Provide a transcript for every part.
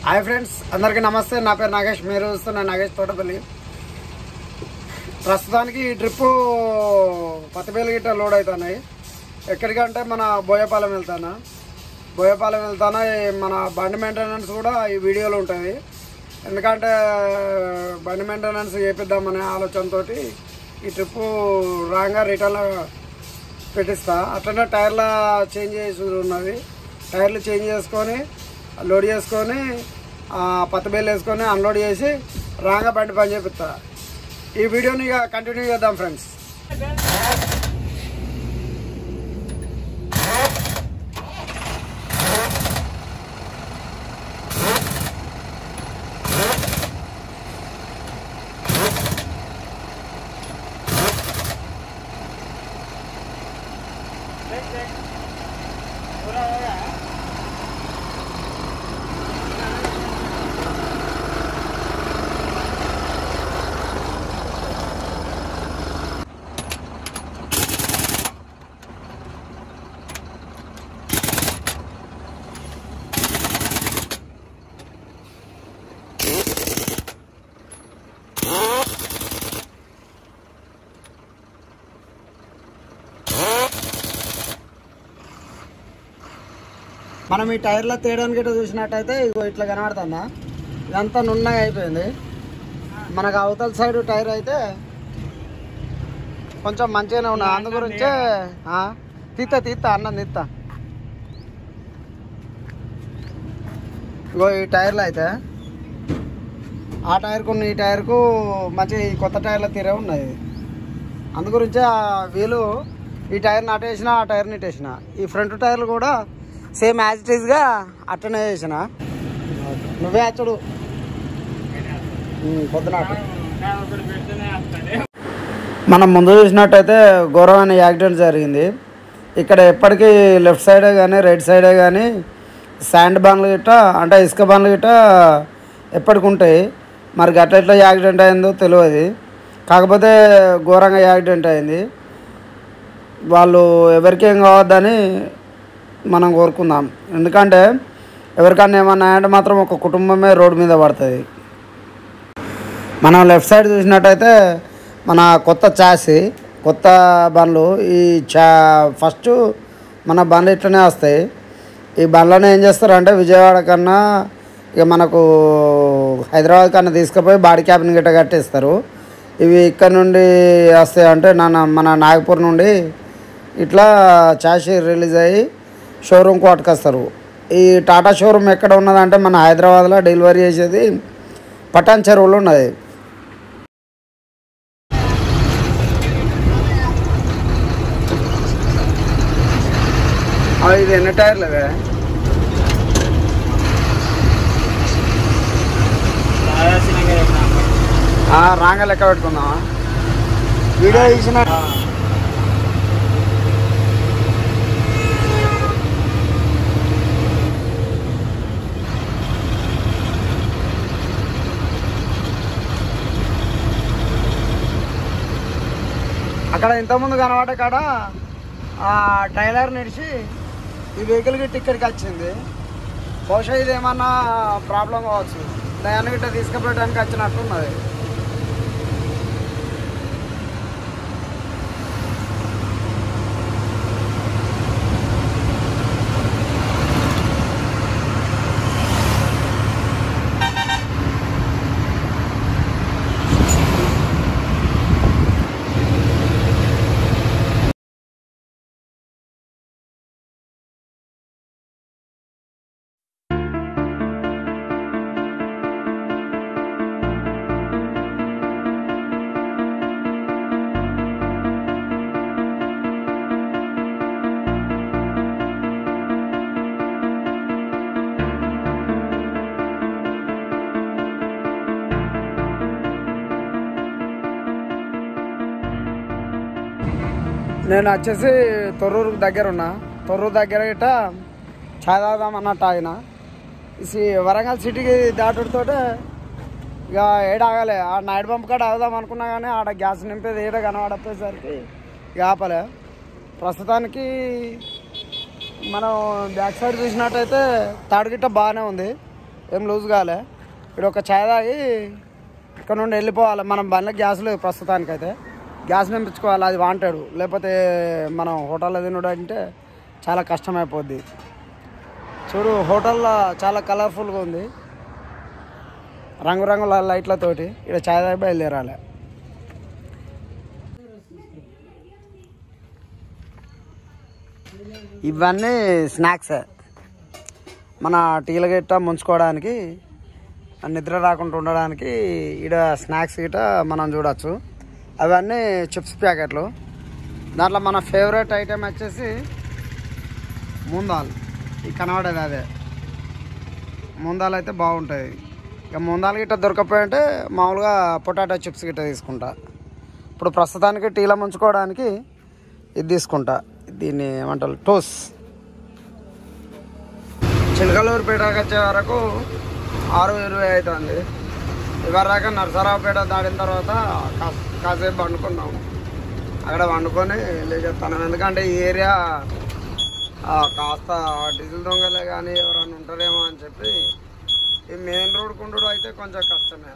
Hi friends అందరికీ నమస్తే నా పేరు నాగేష్ మీరు చూస్తున్న నాగేష్ తోటపల్లి ప్రస్తుతానికి ఈ ట్రిప్పు పతిపేలు గిట్ట లోడ్ అవుతున్నాయి ఎక్కడికంటే మన బోయపాలెం వెళ్తానా బోయపాలెం వెళ్తానా ఈ మన బండి మెయింటెనెన్స్ కూడా ఈ వీడియోలో ఉంటుంది ఎందుకంటే బండి మెయింటెనెన్స్ చేపిద్దామనే ఆలోచనతో ఈ ట్రిప్పు రాగా రిటర్న్ పెట్టిస్తా అట్లనే టైర్ల చేంజ్ చేసి ఉన్నది టైర్లు చేంజ్ చేసుకొని లోడ్ చేసుకొని ఆ, పత్తి బేలు వేసుకొని అన్లోడ్ చేసి రాగా బండి పని చేపిస్తా ఈ వీడియోని ఇక కంటిన్యూ చేద్దాం ఫ్రెండ్స్ మనం ఈ టైర్లో తేయడానికి ఇట్లా చూసినట్టయితే ఇగో ఇట్లా కనబడుతుందా ఇదంతా నున్నగా అయిపోయింది మనకు అవతల సైడ్ టైర్ అయితే కొంచెం మంచిగానే ఉన్నది అందు గురించే ఆ, తీత్తా తీత్తా అన్నం తీత్తా ఇగో ఈ టైర్లు అయితే ఆ టైర్కు ఈ టైర్కు మంచి ఈ కొత్త టైర్ల తీరే ఉన్నది అందు గురించే ఆ వీలు ఈ టైర్ నాటేసిన ఆ టైర్ నిట్టేసిన ఈ ఫ్రంట్ టైర్లు కూడా సేమ్ యాజ్ ఇట్ ఈస్గా అట్టనే చేసిన నువ్వే అచ్చుడు ఉమ్, పొద్దున అటు. మనం ముందు చూసినట్టయితే ఘోరమైన యాక్సిడెంట్ జరిగింది ఇక్కడ ఎప్పటికీ లెఫ్ట్ సైడే కానీ రైట్ సైడే కానీ శాండ్ బండ్లు గిట్ట అంటే ఇసుక బండ్లు గిట్ట ఎప్పటికి ఉంటాయి మరి గట్ల ఎట్లా యాక్సిడెంట్ అయిందో తెలియదు కాకపోతే ఘోరంగా యాక్సిడెంట్ అయింది వాళ్ళు ఎవరికి ఏం కావద్దని మనం కోరుకుందాం ఎందుకంటే ఎవరికన్నా ఏమన్నా అంటే మాత్రం ఒక కుటుంబమే రోడ్డు మీద పడుతుంది మనం లెఫ్ట్ సైడ్ చూసినట్టయితే మన కొత్త చాసి కొత్త బండ్లు ఈ చా ఫస్ట్ మన బండ్లు ఇట్లనే వస్తాయి ఈ బండ్లను ఏం చేస్తారంటే విజయవాడ కన్నా ఇక మనకు హైదరాబాద్ కన్నా తీసుకుపోయి బాడీ క్యాబిన్ గిట్ట కట్టేస్తారు ఇవి ఇక్కడ నుండి వస్తాయి అంటే నా మన నాగపూర్ నుండి ఇట్లా చాషి రిలీజ్ అయ్యి షోరూమ్కి పట్టుకొస్తారు ఈ టాటా షోరూమ్ ఎక్కడ ఉన్నదంటే మన హైదరాబాద్లో డెలివరీ చేసేది పటాన్ చెరువులో ఉన్నది ఇది ఎన్ని టైర్లు అవే రాంగ లెక్క పెట్టుకుందామా వీడియో తీసిన అక్కడ ఇంతకుముందు కనబడే కాడ ఆ టైలర్ నిడిచి ఈ వెహికల్ గిట్ట ఇక్కడికి వచ్చింది బహుశా ఇది ఏమన్నా ప్రాబ్లం కావచ్చు దాన్ని గిట్ట తీసుకుపోయడానికి వచ్చినట్టున్నది నేను వచ్చేసి తొర్రూరు దగ్గర ఉన్నా తొర్రూరు దగ్గర ఇట ఛాయ్ తాగుదాం అన్నట్టు ఆయన ఈ వరంగల్ సిటీకి దాటుడుతోటే ఇక ఏడ ఆగలే ఆ నైట్ పంప్ కాడ ఆగుదాం అనుకున్నా కానీ ఆడ గ్యాస్ నింపేది ఏడ కనబడపోయేసరికి ఇక ఆపలే ప్రస్తుతానికి మనం బ్యాక్ సైడ్ చూసినట్టయితే తాడుగిట్ట బాగానే ఉంది ఏం లూజ్ కాలే ఇక్కడ ఒక ఛాయ్ తాగి ఇక్కడ నుండి వెళ్ళిపోవాలి మనం బండ్లో గ్యాస్ లేదు ప్రస్తుతానికైతే గ్యాస్ నింపించుకోవాలి అది వాంటాడు లేకపోతే మనం హోటల్లో తినడం అంటే చాలా కష్టమైపోద్ది చూడు హోటల్లో చాలా కలర్ఫుల్గా ఉంది రంగురంగుల లైట్లతోటి ఇక్కడ ఛాయ్ తాగి బయలుదేరాలి ఇవన్నీ స్నాక్స్ మన టీల గిట్ట ముంచుకోవడానికి నిద్ర రాకుండా ఉండడానికి ఈడ స్నాక్స్ గిట్ట మనం చూడొచ్చు అవన్నీ చిప్స్ ప్యాకెట్లు దాంట్లో మన ఫేవరెట్ ఐటెం వచ్చేసి ముందాల్ ఈ కనబడేది అదే ముందాలు అయితే బాగుంటుంది ఇక ముందాలు గిట్ట దొరకపోయింటే మామూలుగా పొటాటో చిప్స్ గిట్ట తీసుకుంటా ఇప్పుడు ప్రస్తుతానికి టీలో ముంచుకోవడానికి ఇది తీసుకుంటా దీన్ని ఏమంటారు టోస్ చిలకలూరుపేటకి వచ్చే వరకు ఆరు ఇరవై అవుతుంది ఇవరాక నరసరావుపేట దాటిన తర్వాత కా- కాసేపు వండుకున్నాం అక్కడ వండుకొని లేచేస్తాను ఎందుకంటే ఈ ఏరియా ఆ, కాస్త డీజిల్ దొంగలే కానీ ఎవరైనా ఉంటారేమో అని చెప్పి ఈ మెయిన్ రోడ్ కుండు అయితే కొంచెం కష్టమే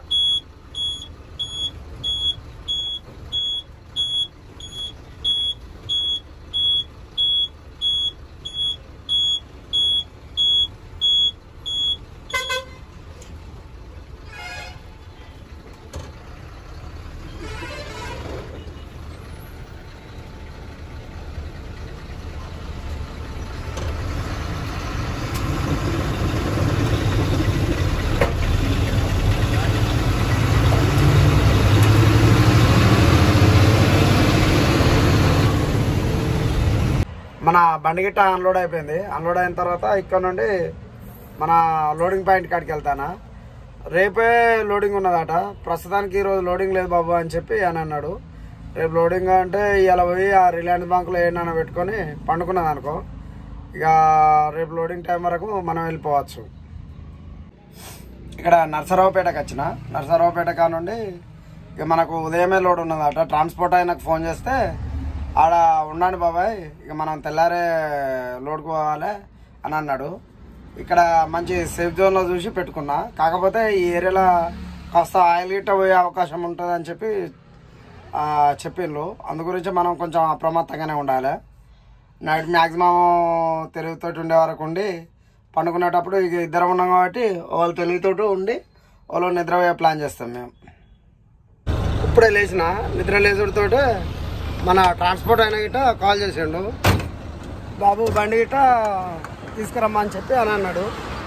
మన బండి గిట్ట అన్లోడ్ అయిపోయింది అన్లోడ్ అయిన తర్వాత ఇక్కడ నుండి మన లోడింగ్ పాయింట్ కాడికి వెళ్తానా రేపే లోడింగ్ ఉన్నదట ప్రస్తుతానికి ఈరోజు లోడింగ్ లేదు బాబు అని చెప్పి అని అన్నాడు రేపు లోడింగ్ అంటే ఇలా పోయి ఆ రిలయన్స్ బ్యాంకులో ఏంటన్నా పెట్టుకొని పండుకున్నది అనుకో ఇక రేపు లోడింగ్ టైం వరకు మనం వెళ్ళిపోవచ్చు ఇక్కడ నర్సరావుపేటకి వచ్చిన నర్సరావుపేట కానుండి ఇక మనకు ఉదయమే లోడ్ ఉన్నదట ట్రాన్స్పోర్ట్ ఆయనకు ఫోన్ చేస్తే ఆడ ఉండండి బాబాయ్ ఇక మనం తెల్లారే లోడ్కు పోవాలి అని అన్నాడు ఇక్కడ మంచి సేఫ్ జోన్లో చూసి పెట్టుకున్నా కాకపోతే ఈ ఏరియాలో కాస్త ఆయిల్ గిట్ట పోయే అవకాశం ఉంటుంది అని చెప్పి ఆ, చెప్పిండ్రు అందు గురించి మనం కొంచెం అప్రమత్తంగానే ఉండాలి నైట్ మ్యాక్సిమం తెలివితోటి ఉండే వరకు ఉండి పండుకునేటప్పుడు ఇక ఇద్దరం ఉన్నాం కాబట్టి వాళ్ళు తెలివితోటి ఉండి వాళ్ళు నిద్రపోయే ప్లాన్ చేస్తాం మేము ఇప్పుడే లేచిన నిద్ర లేచుడితో మన ట్రాన్స్పోర్ట్ అయిన గిట్ట కాల్ చేసిండు బాబు బండి గిట్ట తీసుకురమ్మా అని చెప్పి అని అన్నాడు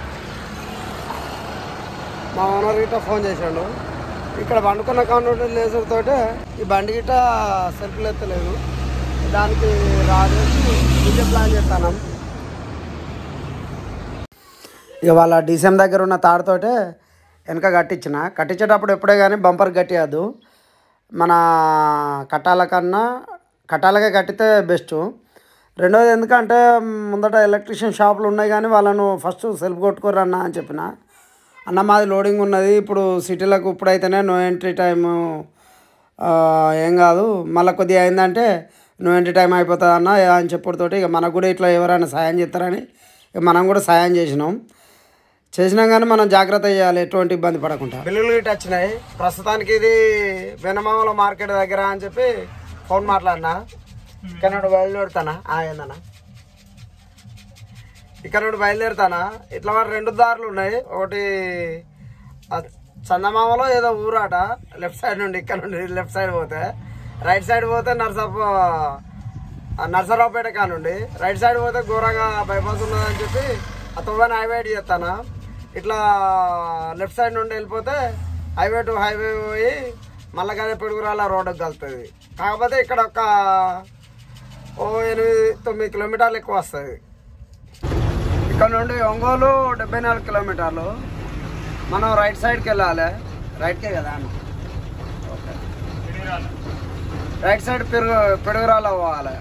మా ఓనర్ గిట్ట ఫోన్ చేసిండు ఇక్కడ పండుకున్న కౌంటర్ లేచుడితో ఈ బండి గిట్ట సెల్ఫ్లు ఎత్తలేదు దానికి రాజేసి ఇంకే ప్లాన్ చేస్తాను ఇక వాళ్ళ డీసీఎం దగ్గర ఉన్న తాడుతోటే వెనక కట్టించిన కట్టించేటప్పుడు ఎప్పుడే కానీ బంపర్ కట్టియద్దు మన కట్టాల కన్నా కట్టాలకే కట్టితే బెస్ట్ రెండోది ఎందుకంటే ముందట ఎలక్ట్రీషియన్ షాపులు ఉన్నాయి కానీ వాళ్ళను ఫస్ట్ సెల్ఫ్ కొట్టుకోరు అన్న అని చెప్పిన అన్న మాది లోడింగ్ ఉన్నది ఇప్పుడు సిటీలకు ఇప్పుడైతేనే నో ఎంట్రీ టైము ఆ, ఏం కాదు మళ్ళీ కొద్దిగా అయిందంటే నువ్వు ఎంట్రీ టైం అయిపోతుంది అన్న అని చెప్పుడుతోటి ఇక మనకు కూడా ఇట్లా ఎవరైనా సాయం చేస్తారని ఇక మనం కూడా సాయం చేసినాం చేసినాం కానీ మనం జాగ్రత్త చేయాలి ఎటువంటి ఇబ్బంది పడకుండా బిల్లులు గిట్ట వచ్చినాయి ప్రస్తుతానికి ఇది వెనమామల మార్కెట్ దగ్గర అని చెప్పి ఫోన్ మాట్లాడినా ఇక్కడ నుండి బయలుదేరుతానా ఆ, ఏందన్నా ఇక్కడ నుండి బయలుదేరుతానా ఇట్లా మరి రెండు దారులు ఉన్నాయి ఒకటి ఆ చందమామలో ఏదో ఊరాట లెఫ్ట్ సైడ్ నుండి ఇక్కడ నుండి లెఫ్ట్ సైడ్ పోతే రైట్ సైడ్ పోతే నర్సాపు ఆ నర్సరావుపేట కానుండి రైట్ సైడ్ పోతే ఘోరంగా బైపాస్ ఉన్నదని చెప్పి ఆ తువ్వని హైవే చేస్తాను ఇట్లా లెఫ్ట్ సైడ్ నుండి వెళ్ళిపోతే హైవే టు హైవే పోయి మళ్ళీ అదే పిడుగురాల రోడ్డుకి కలుతుంది కాకపోతే ఇక్కడ ఒక ఓ ఎనిమిది తొమ్మిది కిలోమీటర్లు ఎక్కువ వస్తుంది ఇక్కడ నుండి ఒంగోలు డెబ్బై నాలుగు కిలోమీటర్లు మనం రైట్ సైడ్కి వెళ్ళాలి రైట్కే కదా అన్న ఓకే రైట్ సైడ్ పెరుగు పెడుగురాల పోవాలి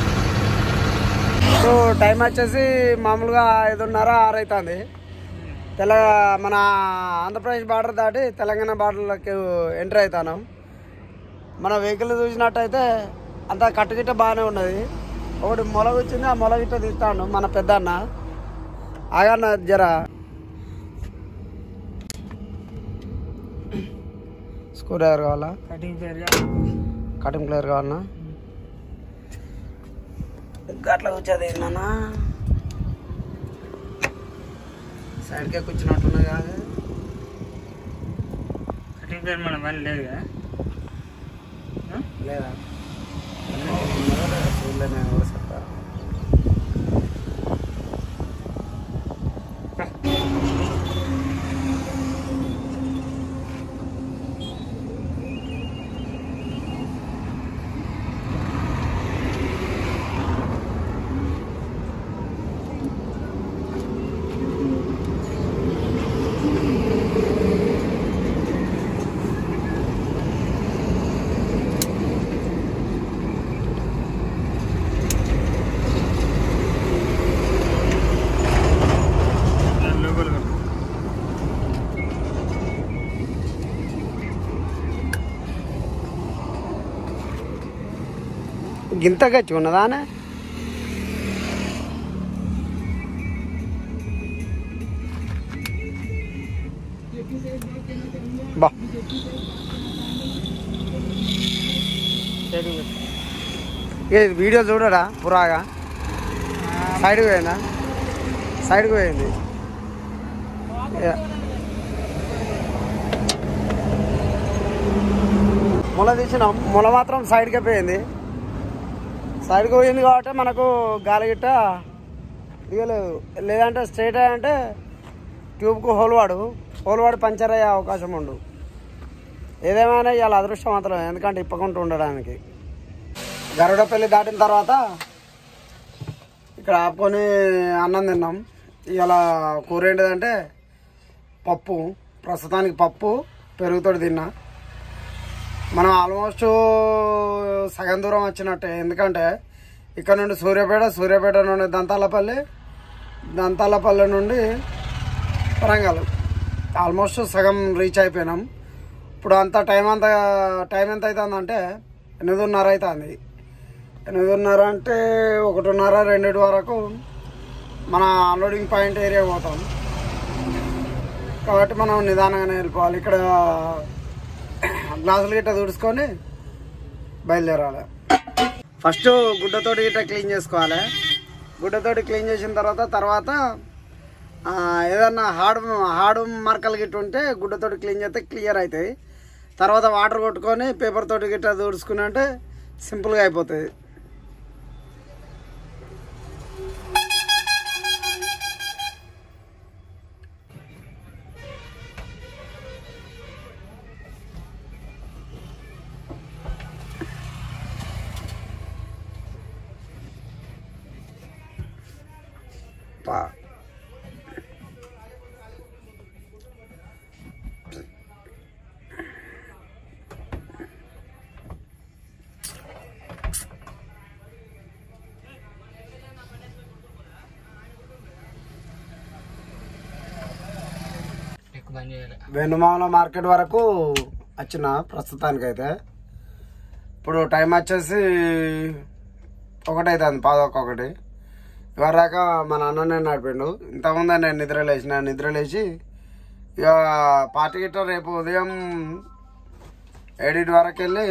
సో టైం వచ్చేసి మామూలుగా ఐదున్నర ఆరు అవుతుంది తెల మన ఆంధ్రప్రదేశ్ బార్డర్ దాటి తెలంగాణ బార్డర్లోకి ఎంటర్ అవుతాను మన వెహికల్ చూసినట్టయితే అంతా కట్టుగిట్ట బాగానే ఉన్నది ఒకటి మొలగ వచ్చింది ఆ మొలగిట్ట తీస్తాను మన పెద్దన్న ఆగన్న జర స్క్రూ డ్రైవర్ కావాలా కటింగ్ పేరుగా కటింగ్ ప్లేయర్ కావాలన్నా గట్ల కూర్చోది ఏందన్నా సైడ్కే కూర్చున్నట్టున్నా కాదు కటింగ్ పేరు మన మళ్ళీ లేదు కదా లేదా చూడలే నేను కూడా చెప్తా లోపల గింత గచ్చి ఉన్నదానే బా సైడ్కి పెట్టు. ఏ వీడియో చూడరా పురాగా సైడ్కి పోయిందా సైడ్కి పోయింది ఏ. మొల తీసినాం మొల మాత్రం సైడ్కే పోయింది సైడ్కి పోయింది కాబట్టి మనకు గాలి గిట్ట దిగలేదు లేదంటే స్ట్రైట్ అంటే ట్యూబ్కు హోల్ వాడు హోల్ వాడు పంచర్ అయ్యే అవకాశం ఉండు ఏదేమైనా ఇవాళ అదృష్టవంతులం ఎందుకంటే ఇప్పకుండా ఉండడానికి గరుడపల్లి దాటిన తర్వాత ఇక్కడ ఆపుకొని అన్నం తిన్నాం ఇవాళ కూర ఏంటిదంటే పప్పు ప్రస్తుతానికి పప్పు పెరుగుతోటి తిన్నా మనం ఆల్మోస్ట్ సగం దూరం వచ్చినట్టే ఎందుకంటే ఇక్కడ నుండి సూర్యాపేట సూర్యాపేట నుండి దంతాలపల్లి దంతాలపల్లి నుండి వరంగల్ ఆల్మోస్ట్ సగం రీచ్ అయిపోయినాం ఇప్పుడు అంత టైం అంతా టైం ఎంత అవుతుందంటే ఎనిమిదిన్నర అవుతుంది ఎనిమిదిన్నర అంటే ఒకటిన్నర రెండింటి వరకు మన అన్లోడింగ్ పాయింట్ ఏరియా పోతాం కాబట్టి మనం నిదానంగానే వెళ్ళిపోవాలి ఇక్కడ గ్లాసులు గిట్ట తుడుచుకొని బయలుదేరాలి ఫస్ట్ గుడ్డతోటి గిట్ట క్లీన్ చేసుకోవాలి గుడ్డతోటి క్లీన్ చేసిన తర్వాత తర్వాత ఆ, ఏదన్నా హార్డ్ హార్డ్ మరకలు గిట్ట ఉంటే గుడ్డతోటి క్లీన్ చేస్తే క్లియర్ అవుతాయి తర్వాత వాటర్ కొట్టుకొని పేపర్ తోటి గిట్ట తుడుచుకుని అంటే సింపుల్గా అయిపోతుంది పా ఎక్కువ బంద్ చేయాలి వెనుమాల మార్కెట్ వరకు వచ్చిన ప్రస్తుతానికైతే ఇప్పుడు టైం వచ్చేసి ఒకటి అవుతుంది పాదొక్క ఒకటి ఇవరాక మా నాన్ననే నడిపిండు ఇంతకుముందే నేను నిద్ర లేచిన నిద్ర లేచి ఇక పార్టీ గిట్ట రేపు ఉదయం ఎడిట్ వరకు వెళ్ళి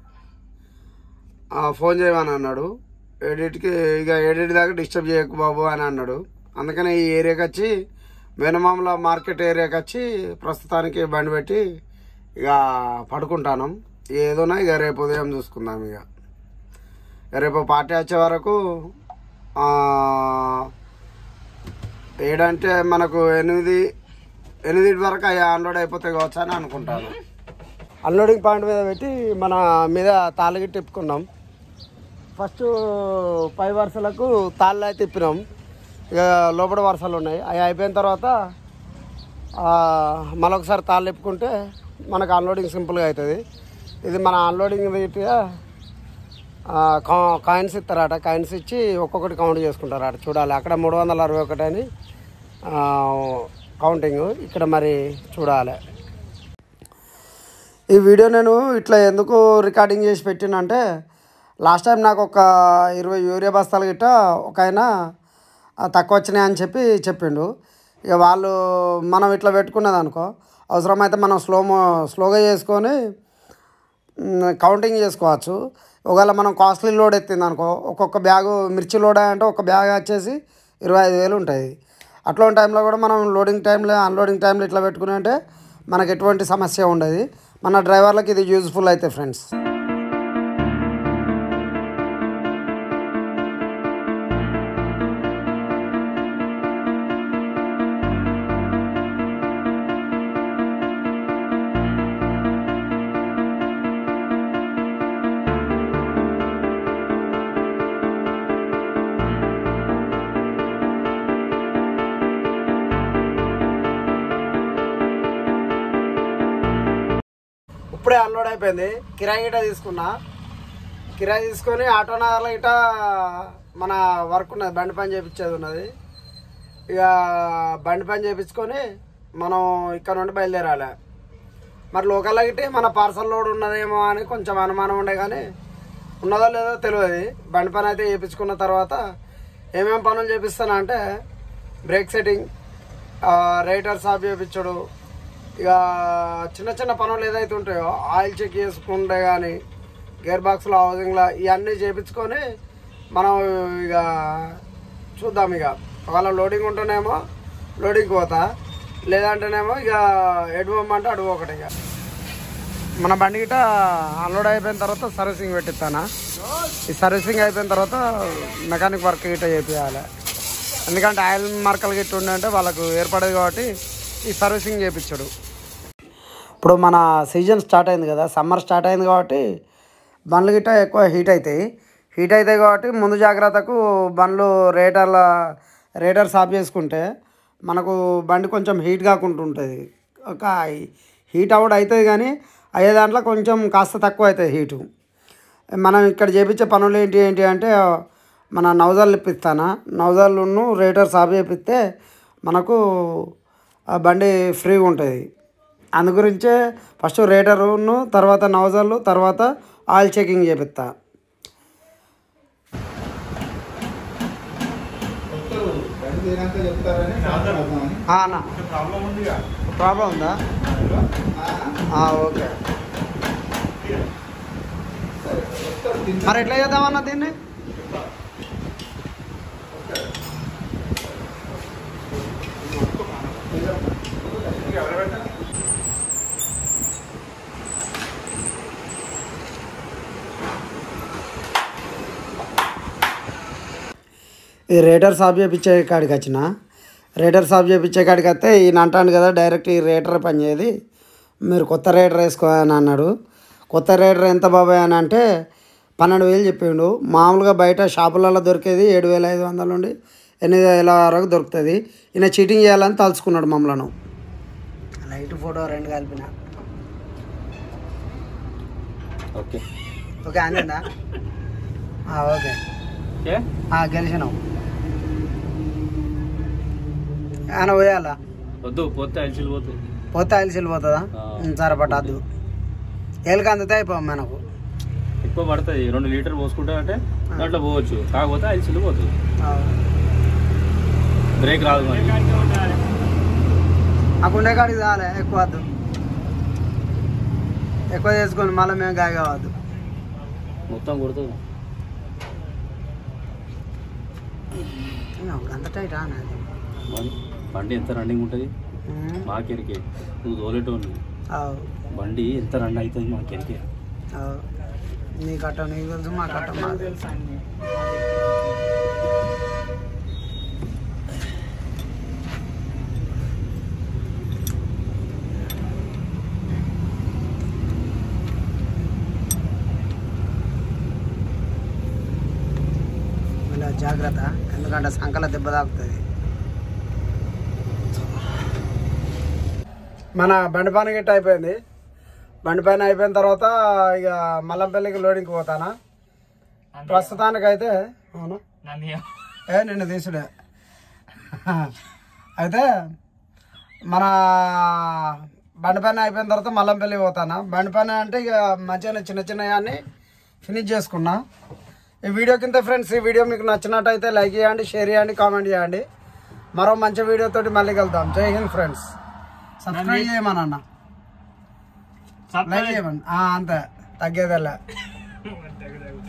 ఆ, ఫోన్ చేయమని అన్నాడు ఎడిట్కి ఇక ఎడిట్ దాకా డిస్టర్బ్ చేయకు బాబు అని అన్నాడు అందుకని ఈ ఏరియాకి వచ్చి వెనమామల మార్కెట్ ఏరియాకి వచ్చి ప్రస్తుతానికి బండి పెట్టి ఇక పడుకుంటాను ఏదోనా ఇక రేపు ఉదయం చూసుకుందాం ఇక ఇక రేపు పార్టీ వచ్చే వరకు ఆ, ఏడంటే మనకు ఎనిమిది ఎనిమిది వరకు అవి అన్లోడ్ అయిపోతాయి కావచ్చు అని అనుకుంటాను అన్లోడింగ్ పాయింట్ మీద పెట్టి మన మీద తాళ్ళకి తిప్పుకున్నాం ఫస్ట్ పై వరుసలకు తాళ్ళు అయితే తిప్పినాం ఇక లోపల వరుసలు ఉన్నాయి అవి అయిపోయిన తర్వాత ఆ, మరొకసారి తాళ్ళు తిప్పుకుంటే మనకు అన్లోడింగ్ సింపుల్గా అవుతుంది ఇది మన అన్లోడింగ్ రీతిగా కాయిన్స్ ఇస్తారట కాయిన్స్ ఇచ్చి ఒక్కొక్కటి కౌంట్ చేసుకుంటారట చూడాలి అక్కడ మూడు వందల అరవై ఒకటి అని ఆ, కౌంటింగ్ ఇక్కడ మరి చూడాలి ఈ వీడియో నేను ఇట్లా ఎందుకు రికార్డింగ్ చేసి పెట్టినంటే లాస్ట్ టైం నాకు ఒక ఇరవై యూరియా బస్తాలు గిట్ట ఒక ఆయన ఆ, తక్కువ వచ్చినాయి అని చెప్పి చెప్పిండు ఇక వాళ్ళు మనం ఇట్లా పెట్టుకున్నది అనుకో అవసరమైతే మనం స్లో స్లోగా చేసుకొని మ్, కౌంటింగ్ చేసుకోవచ్చు ఒకవేళ మనం కాస్ట్లీ లోడ్ ఎత్తింది అనుకో ఒక్కొక్క బ్యాగు మిర్చి లోడ్ అంటే ఒక బ్యాగ్ వచ్చేసి ఇరవై ఐదు వేలు ఉంటుంది అట్లాంటి టైంలో కూడా మనం లోడింగ్ టైంలో అన్లోడింగ్ టైంలో ఇట్లా పెట్టుకుని అంటే మనకు ఎటువంటి సమస్య ఉండదు మన డ్రైవర్లకు ఇది యూజ్ఫుల్ అయితే ఫ్రెండ్స్ ఇప్పుడే అన్లోడ్ అయిపోయింది కిరాయి గిట తీసుకున్నా కిరాయి తీసుకొని ఆటో నగర్లో గిట మన వర్క్ ఉన్నది బండి పని చేపించేది ఉన్నది ఇక బండి పని చేపించుకొని మనం ఇక్కడ నుండి బయలుదేరాలి మరి లోకల్లో గిట్టి మన పార్సల్ లోడ్ ఉన్నదేమో అని కొంచెం అనుమానం ఉండే కానీ ఉన్నదో లేదో తెలియదు బండి పని అయితే చేయించుకున్న తర్వాత ఏమేం పనులు చేపిస్తానంటే అంటే బ్రేక్ సెట్టింగ్ రైటర్ సాఫ్ చేయించడు ఇక చిన్న చిన్న పనులు ఏదైతే ఉంటాయో ఆయిల్ చెక్ చేసుకుంటే కానీ గేర్ బాక్స్లో హౌసింగ్లో ఇవన్నీ చేయించుకొని మనం ఇక చూద్దాం ఇక ఒకవేళ లోడింగ్ ఉంటేనేమో లోడింగ్కి పోతా లేదంటేనేమో ఇక ఎడువమ్మంటే అడుగు ఒకటి ఇక మన బండి గిట అన్లోడ్ అయిపోయిన తర్వాత సర్వీసింగ్ పెట్టిస్తానా ఈ సర్వీసింగ్ అయిపోయిన తర్వాత మెకానిక్ వర్క్ గిట్ట చేపించాలి ఎందుకంటే ఆయిల్ మార్కలు గిట్ట ఉండంటే వాళ్ళకు ఏర్పడదు కాబట్టి ఈ సర్వీసింగ్ చేయించాడు ఇప్పుడు మన సీజన్ స్టార్ట్ అయింది కదా సమ్మర్ స్టార్ట్ అయింది కాబట్టి బండ్లు గిట్ట ఎక్కువ హీట్ అవుతాయి హీట్ అవుతాయి కాబట్టి ముందు జాగ్రత్తకు బండ్లు రేటర్ల రేటర్ సాఫ్ చేసుకుంటే మనకు బండి కొంచెం హీట్ కాకుండా ఉంటుంది ఒక హీట్ అవుట్ అవుతుంది కానీ అయ్యే దాంట్లో కొంచెం కాస్త తక్కువ అవుతుంది హీటు మనం ఇక్కడ చేపించే పనులు ఏంటి ఏంటి అంటే మన నవజాలు ఇప్పిస్తానా నవజాలను రేటర్ సాఫ్ చేపిస్తే మనకు ఆ బండి ఫ్రీగా ఉంటుంది అందు గురించే ఫస్ట్ రేటరును తర్వాత నవజాలు తర్వాత ఆయిల్ చెకింగ్ చేపిస్తా ఆ అన్న ప్రాబ్లం ఉందా ఆ, ఓకే మరి ఎట్లా చేద్దామన్న దీన్ని ఈ రేటర్ సాఫ్ చేయించే కాడికి వచ్చిన రేటర్ సాఫ్ చేయించే కాడికి వస్తే ఈయన అంటాను కదా డైరెక్ట్ ఈ రేటర్ పనిచేయదు మీరు కొత్త రేటర్ వేసుకో అని అన్నాడు కొత్త రేటర్ ఎంత బాబాయ్ అని అంటే పన్నెండు వేలు చెప్పిండు మామూలుగా బయట షాపులలో దొరికేది ఏడు వేల ఐదు వందల నుండి ఎనిమిది వేల వరకు దొరుకుతుంది ఈయన చీటింగ్ చేయాలని తలుచుకున్నాడు మమ్మలను లైట్ ఫోటో రెండు కలిపిన ఓకే ఓకే అందిందా ఆ, ఓకే ఏ ఆ, గెలిచినావు ఆయన పోయాలా వద్దు పోతే అలిసిలు పోతుంది పోతే ఆయిల్ వెళ్ళిపోతుందా ఆ. ఉమ్, సరే పట్టద్దు ఏళ్ళకి అందితే అయిపోయాం మనకు ఎక్కువ పడుతుంది రెండు లీటర్ పోసుకుంటా అంటే దాంట్లో పోవచ్చు కాకపోతే అలిసిలు పోతుంది బ్రేక్ రాదు మరి ఆ గుండె కాడికి చాలే ఎక్కువ వద్దు ఎక్కువ చేసుకొని మళ్ళీ మేము గాయ కావద్దు మొత్తం కొడుతుంది అంత టైట్ నాది బండి- బండి ఎంత రన్నింగ్ ఉంటుంది ఉమ్, మాకెరికే నువ్వు తోలేటోని అవు, బండి ఎంత రన్ అవుతుంది మాకెరికే అవు. నీ కట్ట నీకు తెలుసు మా కట్ట మాకు తెలుసు ఇలా జాగ్రత్త ఎందుకంటే సంకల దెబ్బ తాకుతుంది మన బండి పని గిట్ట అయిపోయింది బండి పైన అయిపోయిన తర్వాత ఇక మల్లంపల్లికి లోడింగ్కి పోతానా ప్రస్తుతానికైతే అవును ఏ నిన్ను తీసుడే అయితే మన బండి పని అయిపోయిన తర్వాత మల్లంపల్లి పోతాను బండి పని అంటే ఇక మంచిగా చిన్న చిన్న అన్ని ఫినిష్ చేసుకున్నా ఈ వీడియో కింద ఫ్రెండ్స్ ఈ వీడియో మీకు నచ్చినట్టయితే లైక్ చేయండి షేర్ చేయండి కామెంట్ చేయండి మరో మంచి వీడియోతోటి మళ్ళీ కలుద్దాం జై హింద్ ఫ్రెండ్స్ సబ్స్క్రైబ్ చేయమనన్నా లైక్ చేయమని ఆ, అంతే తగ్గేదల్లా